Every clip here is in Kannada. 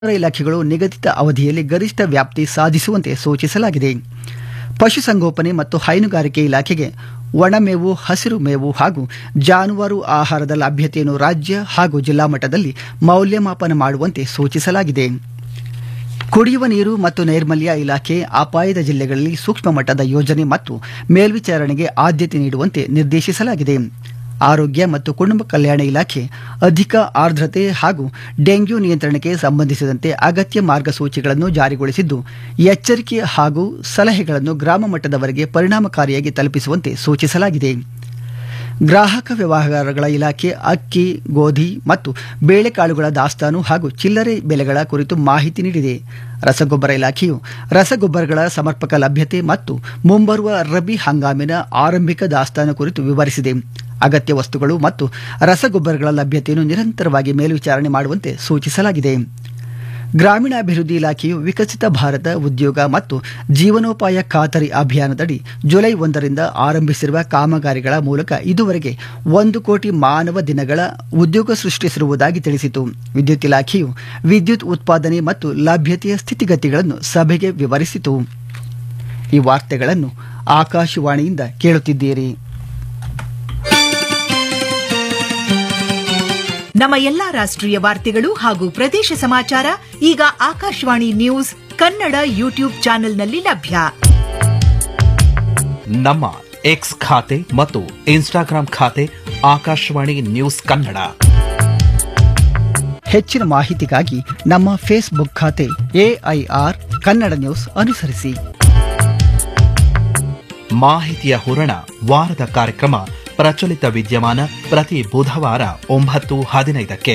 ಇಲಾಖೆಗಳು ನಿಗದಿತ ಅವಧಿಯಲ್ಲಿ ಗರಿಷ್ಠ ವ್ಯಾಪ್ತಿ ಸಾಧಿಸುವಂತೆ ಸೂಚಿಸಲಾಗಿದೆ ಪಶುಸಂಗೋಪನೆ ಮತ್ತು ಹೈನುಗಾರಿಕೆ ಇಲಾಖೆಗೆ ಒಣಮೇವು ಹಸಿರು ಮೇವು ಹಾಗೂ ಜಾನುವಾರು ಆಹಾರದ ಲಭ್ಯತೆಯನ್ನು ರಾಜ್ಯ ಹಾಗೂ ಜಿಲ್ಲಾ ಮಟ್ಟದಲ್ಲಿ ಮೌಲ್ಯಮಾಪನ ಮಾಡುವಂತೆ ಸೂಚಿಸಲಾಗಿದೆ ಕುಡಿಯುವ ನೀರು ಮತ್ತು ನೈರ್ಮಲ್ಯ ಇಲಾಖೆ ಅಪಾಯದ ಜಿಲ್ಲೆಗಳಲ್ಲಿ ಸೂಕ್ಷ್ಮ ಮಟ್ಟದ ಯೋಜನೆ ಮತ್ತು ಮೇಲ್ವಿಚಾರಣೆಗೆ ಆದ್ಯತೆ ನೀಡುವಂತೆ ನಿರ್ದೇಶಿಸಲಾಗಿದೆ ಆರೋಗ್ಯ ಮತ್ತು ಕುಟುಂಬ ಕಲ್ಯಾಣ ಇಲಾಖೆ ಅಧಿಕ ಆರ್ದ್ರತೆ ಹಾಗೂ ಡೆಂಗ್ಯೂ ನಿಯಂತ್ರಣಕ್ಕೆ ಸಂಬಂಧಿಸಿದಂತೆ ಅಗತ್ಯ ಮಾರ್ಗಸೂಚಿಗಳನ್ನು ಜಾರಿಗೊಳಿಸಿದ್ದು ಎಚ್ಚರಿಕೆ ಹಾಗೂ ಸಲಹೆಗಳನ್ನು ಗ್ರಾಮ ಮಟ್ಟದವರೆಗೆ ಪರಿಣಾಮಕಾರಿಯಾಗಿ ತಲುಪಿಸುವಂತೆ ಸೂಚಿಸಲಾಗಿದೆ ಗ್ರಾಹಕ ವ್ಯವಹಾರಗಳ ಇಲಾಖೆ ಅಕ್ಕಿ ಗೋಧಿ ಮತ್ತು ಬೇಳೆಕಾಳುಗಳ ದಾಸ್ತಾನು ಹಾಗೂ ಚಿಲ್ಲರೆ ಬೆಲೆಗಳ ಕುರಿತು ಮಾಹಿತಿ ನೀಡಿದೆ ರಸಗೊಬ್ಬರ ಇಲಾಖೆಯು ರಸಗೊಬ್ಬರಗಳ ಸಮರ್ಪಕ ಲಭ್ಯತೆ ಮತ್ತು ಮುಂಬರುವ ರಬಿ ಹಂಗಾಮಿನ ಆರಂಭಿಕ ದಾಸ್ತಾನು ಕುರಿತು ವಿವರಿಸಿದೆ ಅಗತ್ಯ ವಸ್ತುಗಳು ಮತ್ತು ರಸಗೊಬ್ಬರಗಳ ಲಭ್ಯತೆಯನ್ನು ನಿರಂತರವಾಗಿ ಮೇಲ್ವಿಚಾರಣೆ ಮಾಡುವಂತೆ ಸೂಚಿಸಲಾಗಿದೆ ಗ್ರಾಮೀಣಾಭಿವೃದ್ಧಿ ಇಲಾಖೆಯು ವಿಕಸಿತ ಭಾರತ ಉದ್ಯೋಗ ಮತ್ತು ಜೀವನೋಪಾಯ ಖಾತರಿ ಅಭಿಯಾನದಡಿ ಜುಲೈ ಒಂದರಿಂದ ಆರಂಭಿಸಿರುವ ಕಾಮಗಾರಿಗಳ ಮೂಲಕ ಇದುವರೆಗೆ ಒಂದು ಕೋಟಿ ಮಾನವ ದಿನಗಳ ಉದ್ಯೋಗ ಸೃಷ್ಟಿಸಿರುವುದಾಗಿ ತಿಳಿಸಿತು ವಿದ್ಯುತ್ ಇಲಾಖೆಯು ವಿದ್ಯುತ್ ಉತ್ಪಾದನೆ ಮತ್ತು ಲಭ್ಯತೆಯ ಸ್ಥಿತಿಗತಿಗಳನ್ನು ಸಭೆಗೆ ವಿವರಿಸಿತು ಈ ವಾರ್ತೆಗಳನ್ನು ಆಕಾಶವಾಣಿಯಿಂದ ಕೇಳುತ್ತಿದ್ದೀರಿ ನಮ್ಮ ಎಲ್ಲಾ ರಾಷ್ಟ್ರೀಯ ವಾರ್ತೆಗಳು ಹಾಗೂ ಪ್ರದೇಶ ಸಮಾಚಾರ ಈಗ ಆಕಾಶವಾಣಿ ನ್ಯೂಸ್ ಕನ್ನಡ ಯೂಟ್ಯೂಬ್ ಚಾನೆಲ್ನಲ್ಲಿ ಲಭ್ಯ ನಮ್ಮ ಎಕ್ಸ್ ಖಾತೆ ಮತ್ತು ಇನ್ಸ್ಟಾಗ್ರಾಂ ಖಾತೆ ಆಕಾಶವಾಣಿ ನ್ಯೂಸ್ ಕನ್ನಡ ಹೆಚ್ಚಿನ ಮಾಹಿತಿಗಾಗಿ ನಮ್ಮ ಫೇಸ್ಬುಕ್ ಖಾತೆ ಎಐಆರ್ ಕನ್ನಡ ನ್ಯೂಸ್ ಅನುಸರಿಸಿ ಮಾಹಿತಿಯ ಹೂರಣ ವಾರದ ಕಾರ್ಯಕ್ರಮ ಪ್ರಚಲಿತ ವಿದ್ಯಮಾನ ಪ್ರತಿ ಬುಧವಾರ ಒಂಬತ್ತು ಹದಿನೈದಕ್ಕೆ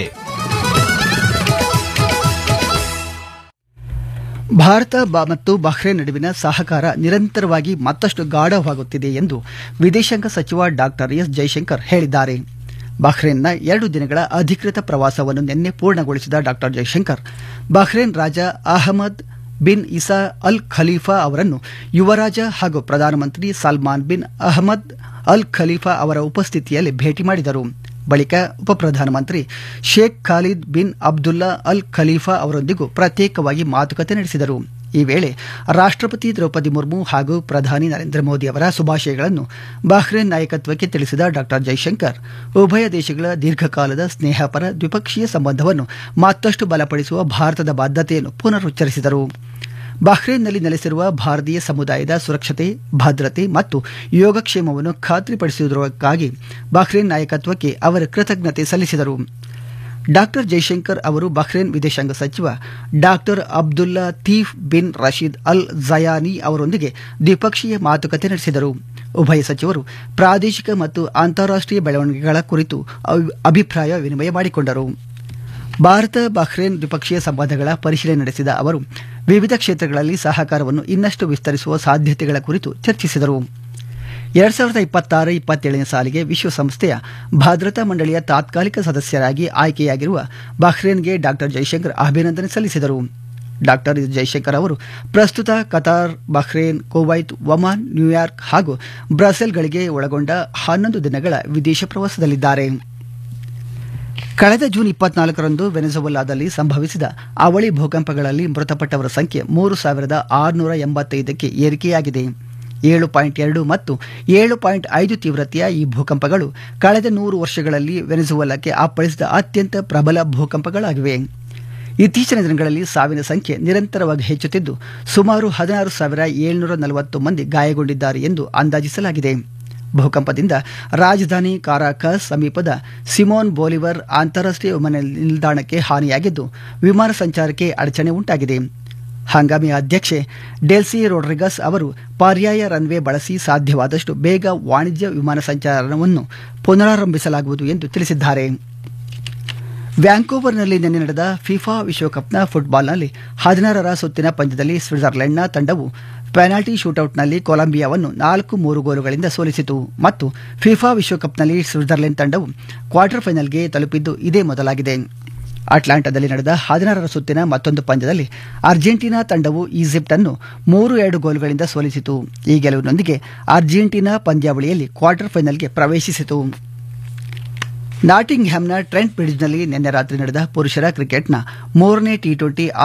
ಭಾರತ ಬ- ಮತ್ತು ಬಹ್ರೇನ್ ನಡುವಿನ ಸಹಕಾರ ನಿರಂತರವಾಗಿ ಮತ್ತಷ್ಟು ಗಾಢವಾಗುತ್ತಿದೆ ಎಂದು ವಿದೇಶಾಂಗ ಸಚಿವ ಡಾಕ್ಟರ್ ಎಸ್ ಜೈಶಂಕರ್ ಹೇಳಿದ್ದಾರೆ ಬಹ್ರೇನ್ನ ಎರಡು ದಿನಗಳ ಅಧಿಕೃತ ಪ್ರವಾಸವನ್ನು ನಿನ್ನೆ ಪೂರ್ಣಗೊಳಿಸಿದ ಡಾಕ್ಟರ್ ಜೈಶಂಕರ್ ಬಹ್ರೇನ್ ರಾಜ Ahmed bin Isa Al Khalifa ಅವರನ್ನು ಯುವರಾಜ ಹಾಗೂ ಪ್ರಧಾನಮಂತ್ರಿ Salman bin Ahmed Al Khalifa ಅವರ ಉಪಸ್ಥಿತಿಯಲ್ಲಿ ಭೇಟಿ ಮಾಡಿದರು ಬಳಿಕ ಉಪಪ್ರಧಾನಮಂತ್ರಿ Sheikh Khalid bin Abdullah Al Khalifa ಅವರೊಂದಿಗೂ ಪ್ರತ್ಯೇಕವಾಗಿ ಮಾತುಕತೆ ನಡೆಸಿದರು ಈ ವೇಳೆ ರಾಷ್ಟ್ರಪತಿ ದ್ರೌಪದಿ ಮುರ್ಮು ಹಾಗೂ ಪ್ರಧಾನಿ ನರೇಂದ್ರ ಮೋದಿ ಅವರ ಶುಭಾಶಯಗಳನ್ನು ಬಹ್ರೇನ್ ನಾಯಕತ್ವಕ್ಕೆ ತಿಳಿಸಿದ ಡಾಕ್ಟರ್ ಜೈಶಂಕರ್ ಉಭಯ ದೇಶಗಳ ದೀರ್ಘಕಾಲದ ಸ್ನೇಹಪರ ದ್ವಿಪಕ್ಷೀಯ ಸಂಬಂಧವನ್ನು ಮತ್ತಷ್ಟು ಬಲಪಡಿಸುವ ಭಾರತದ ಬದ್ಧತೆಯನ್ನು ಪುನರುಚ್ಚರಿಸಿದರು ಬಹ್ರೇನ್ನಲ್ಲಿ ನೆಲೆಸಿರುವ ಭಾರತೀಯ ಸಮುದಾಯದ ಸುರಕ್ಷತೆ ಭದ್ರತೆ ಮತ್ತು ಯೋಗಕ್ಷೇಮವನ್ನು ಖಾತ್ರಿಪಡಿಸುವುದಕ್ಕಾಗಿ ಬಹ್ರೇನ್ ನಾಯಕತ್ವಕ್ಕೆ ಅವರ ಕೃತಜ್ಞತೆ ಸಲ್ಲಿಸಿದರು ಡಾಕ್ಟರ್ ಜೈಶಂಕರ್ ಅವರು ಬಹ್ರೇನ್ ವಿದೇಶಾಂಗ ಸಚಿವ doctor Abdullah Latif bin Rashid Al Zayani ಅವರೊಂದಿಗೆ ದ್ವಿಪಕ್ಷೀಯ ಮಾತುಕತೆ ನಡೆಸಿದರು ಉಭಯ ಸಚಿವರು ಪ್ರಾದೇಶಿಕ ಮತ್ತು ಅಂತಾರಾಷ್ಟ್ರೀಯ ಬೆಳವಣಿಗೆಗಳ ಕುರಿತು ಅಭಿ- ಅಭಿಪ್ರಾಯ ವಿನಿಮಯ ಮಾಡಿಕೊಂಡರು ಭಾರತ ಬಹ್ರೇನ್ ದ್ವಿಪಕ್ಷೀಯ ಸಂಬಂಧಗಳ ಪರಿಶೀಲನೆ ನಡೆಸಿದ ಅವರು ವಿವಿಧ ಕ್ಷೇತ್ರಗಳಲ್ಲಿ ಸಹಕಾರವನ್ನು ಇನ್ನಷ್ಟು ವಿಸ್ತರಿಸುವ ಸಾಧ್ಯತೆಗಳ ಕುರಿತು ಚರ್ಚಿಸಿದರು ಎರಡ್ ಸಾವಿರದ ಇಪ್ಪತ್ತಾರು ಇಪ್ಪತ್ತೇಳನೇ ಸಾಲಿಗೆ ವಿಶ್ವಸಂಸ್ಥೆಯ ಭದ್ರತಾ ಮಂಡಳಿಯ ತಾತ್ಕಾಲಿಕ ಸದಸ್ಯರಾಗಿ ಆಯ್ಕೆಯಾಗಿರುವ ಬಹ್ರೇನ್ಗೆ ಡಾಕ್ಟರ್ ಜೈಶಂಕರ್ ಅಭಿನಂದನೆ ಸಲ್ಲಿಸಿದರು ಡಾಕ್ಟರ್ ಜೈಶಂಕರ್ ಅವರು ಪ್ರಸ್ತುತ Qatar Bahrain Kuwait Oman New York ಹಾಗೂ ಬ್ರಸೆಲ್ಗಳಿಗೆ ಒಳಗೊಂಡ ಹನ್ನೊಂದು ದಿನಗಳ ವಿದೇಶ ಪ್ರವಾಸದಲ್ಲಿದ್ದಾರೆ ಕಳೆದ ಜೂನ್ ಇಪ್ಪತ್ನಾಲ್ಕರಂದು ವೆನೆಜುವೆಲಾದಲ್ಲಿ ಸಂಭವಿಸಿದ ಅವಳಿ ಭೂಕಂಪಗಳಲ್ಲಿ ಮೃತಪಟ್ಟವರ ಸಂಖ್ಯೆ ಮೂರು ಸಾವಿರದ ಆರುನೂರ ಎಂಬತ್ತೈದಕ್ಕೆ ಏರಿಕೆಯಾಗಿದೆ ಏಳು ಪಾಯಿಂಟ್ ಎರಡು ಮತ್ತು ಏಳು ಪಾಯಿಂಟ್ ಐದು ತೀವ್ರತೆಯ ಈ ಭೂಕಂಪಗಳು ಕಳೆದ ನೂರು ವರ್ಷಗಳಲ್ಲಿ ವೆನೆಜುವೆಲಾಕ್ಕೆ ಅಪ್ಪಳಿಸಿದ ಅತ್ಯಂತ ಪ್ರಬಲ ಭೂಕಂಪಗಳಾಗಿವೆ ಇತ್ತೀಚಿನ ದಿನಗಳಲ್ಲಿ ಸಾವಿನ ಸಂಖ್ಯೆ ನಿರಂತರವಾಗಿ ಹೆಚ್ಚುತ್ತಿದ್ದು ಸುಮಾರು ಹದಿನಾರು ಸಾವಿರ ಏಳ್ನೂರ ನಲವತ್ತು ಮಂದಿ ಗಾಯಗೊಂಡಿದ್ದಾರೆ ಎಂದು ಅಂದಾಜಿಸಲಾಗಿದೆ ಭೂಕಂಪದಿಂದ ರಾಜಧಾನಿ ಕಾರಾಕಸ್ ಸಮೀಪದ ಸಿಮೋನ್ ಬೋಲಿವರ್ ಅಂತಾರಾಷ್ಟ್ರೀಯ ವಿಮಾನ ನಿಲ್ದಾಣಕ್ಕೆ ಹಾನಿಯಾಗಿದ್ದು ವಿಮಾನ ಸಂಚಾರಕ್ಕೆ ಅಡಚಣೆ ಉಂಟಾಗಿದೆ ಹಂಗಾಮಿ ಅಧ್ಯಕ್ಷೆ ಡೆಲ್ಸಿ ರೋಡ್ರಿಗಸ್ ಅವರು ಪರ್ಯಾಯ ರನ್ವೇ ಬಳಸಿ ಸಾಧ್ಯವಾದಷ್ಟು ಬೇಗ ವಾಣಿಜ್ಯ ವಿಮಾನ ಸಂಚಾರವನ್ನು ಪುನರಾರಂಭಿಸಲಾಗುವುದು ಎಂದು ತಿಳಿಸಿದ್ದಾರೆ ವ್ಯಾಂಕೋವರ್ನಲ್ಲಿ ನಿನ್ನೆ ನಡೆದ ಫಿಫಾ ವಿಶ್ವಕಪ್ನ ಫುಟ್ಬಾಲ್ನಲ್ಲಿ ಹದಿನಾರರ ಸುತ್ತಿನ ಪಂದ್ಯದಲ್ಲಿ ಸ್ವಿಟ್ಜರ್ಲೆಂಡ್ನ ತಂಡವು ಪೆನಾಲ್ಟಿ ಶೂಟೌಟ್ನಲ್ಲಿ ಕೊಲಂಬಿಯಾವನ್ನು ನಾಲ್ಕು ಮೂರು ಗೋಲುಗಳಿಂದ ಸೋಲಿಸಿತು ಮತ್ತು ಫಿಫಾ ವಿಶ್ವಕಪ್ನಲ್ಲಿ ಸ್ವಿಟ್ಜರ್ಲೆಂಡ್ ತಂಡವು ಕ್ವಾರ್ಟರ್ ಫೈನಲ್ಗೆ ತಲುಪಿದ್ದು ಇದೇ ಮೊದಲಾಗಿದೆ ಅಟ್ಲಾಂಟಾದಲ್ಲಿ ನಡೆದ ಹದಿನಾರರ ಸುತ್ತಿನ ಮತ್ತೊಂದು ಪಂದ್ಯದಲ್ಲಿ ಅರ್ಜೆಂಟೀನಾ ತಂಡವು ಈಜಿಪ್ಟ್ ಅನ್ನು ಮೂರು ಎರಡು ಗೋಲುಗಳಿಂದ ಸೋಲಿಸಿತು ಈ ಗೆಲುವಿನೊಂದಿಗೆ ಅರ್ಜೆಂಟೀನಾ ಪಂದ್ಯಾವಳಿಯಲ್ಲಿ ಕ್ವಾರ್ಟರ್ ಫೈನಲ್ಗೆ ಪ್ರವೇಶಿಸಿತು ನಾಟಿಂಗ್ ಹ್ಯಾಮ್ನ ಟ್ರೆಂಟ್ ಬ್ರಿಡ್ಜ್ನಲ್ಲಿ ನಿನ್ನೆ ರಾತ್ರಿ ನಡೆದ ಪುರುಷರ ಕ್ರಿಕೆಟ್ನ ಮೂರನೇ ಟಿ ಟ್ವೆಂಟಿ